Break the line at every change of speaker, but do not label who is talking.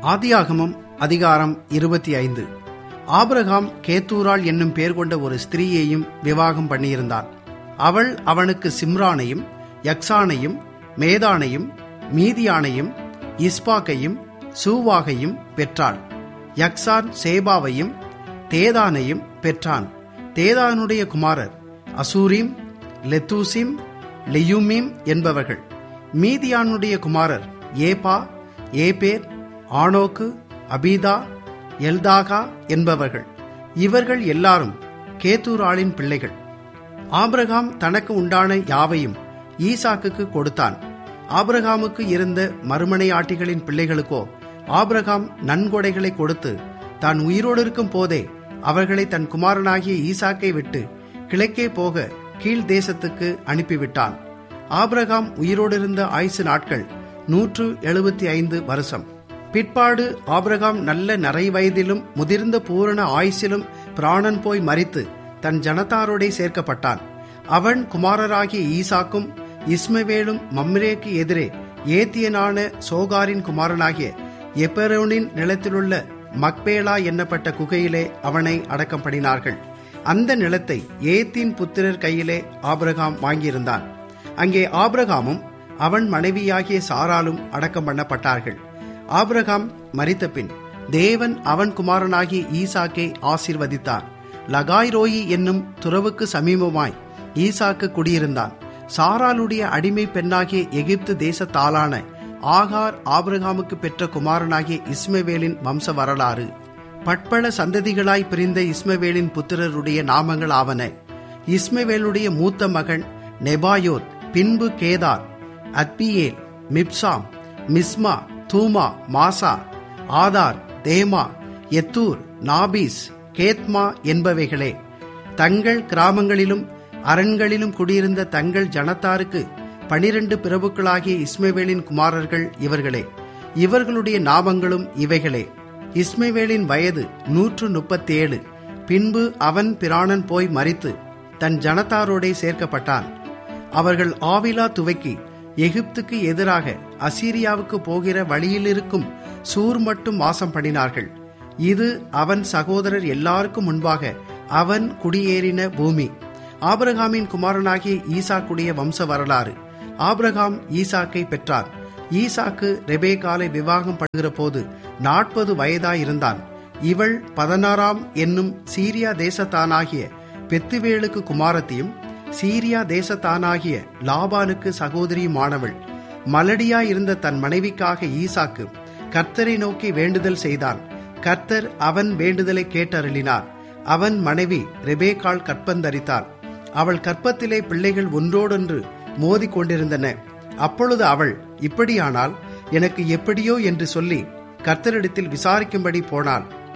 ஆதியாகமம் அதிகாரம் இருபத்தி ஐந்து ஆபிரகாம் கேத்தூராள் என்னும் பேர் கொண்ட ஒரு ஸ்திரீயையும் விவாகம் பண்ணியிருந்தான் அவள் அவனுக்கு சிம்ரானையும் யக்சானையும் மேதானையும் மீதியானையும் இஸ்பாக்கையும் சூவாகையும் பெற்றாள் யக்சான் சேபாவையும் தேதானையும் பெற்றான் தேதானுடைய குமாரர் அசூரிம் லெத்தூசிம் லெயுமீம் என்பவர்கள் மீதியானுடைய குமாரர் ஏபா ஏபேர் ஆனோக்கு அபீதா எல்தாகா என்பவர்கள் இவர்கள் எல்லாரும் கேத்தூராளின் பிள்ளைகள் ஆபிரகாம் தனக்கு உண்டான யாவையும் ஈசாக்குக்கு கொடுத்தான் ஆபிரகாமுக்கு இருந்த மறுமனையாட்டிகளின் பிள்ளைகளுக்கோ ஆபிரகாம் நன்கொடைகளை கொடுத்து தான் உயிரோடு இருக்கும் போதே அவர்களை தன் குமாரனாகிய ஈசாக்கை விட்டு கிழக்கே போக கீழ் தேசத்துக்கு அனுப்பிவிட்டான் ஆபிரகாம் உயிரோடு இருந்த ஆயுசு நாட்கள் நூற்று எழுபத்தி ஐந்து வருஷம் பிற்பாடு ஆபிரகாம் நல்ல நரை வயதிலும் முதிர்ந்த பூரண ஆயுசிலும் பிராணன் போய் மறித்து தன் ஜனத்தாரோடே சேர்க்கப்பட்டான் அவன் குமாரராகிய ஈசாக்கும் இஸ்மவேலும் மம்ரேக்கு எதிரே ஏத்தியனான சோகாரின் குமாரனாகிய எப்பெரோனின் நிலத்திலுள்ள மக்பேலா என்னப்பட்ட குகையிலே அவனை அடக்கம் பண்ணினார்கள் அந்த நிலத்தை ஏத்தின் புத்திரர் கையிலே ஆபிரகாம் வாங்கியிருந்தான் அங்கே ஆபிரகாமும் அவன் மனைவியாகிய சாராலும் அடக்கம் பண்ணப்பட்டார்கள் ஆபிரகாம் மறித்தபின் தேவன் அவன் குமாரனாகிய ஈசாக்கை ஆசிர்வதித்தார் லகாய் ரோயி என்னும் துறவுக்கு சமீபமாய் ஈசாக்கு குடியிருந்தான் சாராளுடைய அடிமை பெண்ணாகிய எகிப்து தேசத்தாலான ஆகார் ஆபிரகாமுக்கு பெற்ற குமாரனாகிய இஸ்மவேலின் வம்ச வரலாறு பட்பள சந்ததிகளாய் பிரிந்த இஸ்மவேலின் புத்திரருடைய நாமங்கள் ஆவன இஸ்மவேலுடைய மூத்த மகன் நெபாயோத் பின்பு Kedar Adbeel Mibsam Mishma Dumah Massa Hadar தேமா எத்தூர் நாபீஸ் கேத்மா என்பவைகளே தங்கள் கிராமங்களிலும் அரண்களிலும் குடியிருந்த தங்கள் ஜனத்தாருக்கு பனிரெண்டு பிரபுக்களாகிய இஸ்மவேலின் குமாரர்கள் இவர்களே இவர்களுடைய நாமங்களும் இவைகளே இஸ்மவேலின் வயது நூற்று முப்பத்தேழு பின்பு அவன் பிராணன் போய் மறித்து தன் ஜனத்தாரோடே சேர்க்கப்பட்டான் அவர்கள் ஆவிலா துவக்கி எகிப்துக்கு எதிராக அசீரியாவுக்கு போகிற வழியிலிருக்கும் சூர் மட்டும் வாசம் பண்ணினார்கள் இது அவன் சகோதரர் எல்லாருக்கும் முன்பாக அவன் குடியேறின பூமி ஆபிரகாமின் குமாரனாகிய ஈசாக்குடைய வம்ச வரலாறு ஆபிரகாம் ஈசாக்கை பெற்றார் ஈசாக்கு ரெபேகாலை விவாகம் பண்ணுகிற போது நாற்பது வயதாயிருந்தான் இவள் பதினாறாம் என்னும் சீரியா தேசத்தானாகிய பெத்துவேலுக்கு குமாரத்தையும் சீரியா தேசத்தானாகிய லாபானுக்கு சகோதரியுமானவள் மலடியாயிருந்த தன் மனைவிக்காக ஈசாக்கு கர்த்தரை நோக்கி வேண்டுதல் செய்தான் கர்த்தர் அவன் வேண்டுதலை கேட்டருளினார் அவன் மனைவி ரெபேக்காள் கற்பந்தரித்தாள் அவள் கற்பத்திலே பிள்ளைகள் ஒன்றோடொன்று மோதி கொண்டிருந்தன அப்பொழுது அவள் இப்படியானால் எனக்கு எப்படியோ என்று சொல்லி கர்த்தரிடத்தில் விசாரிக்கும்படி போனாள்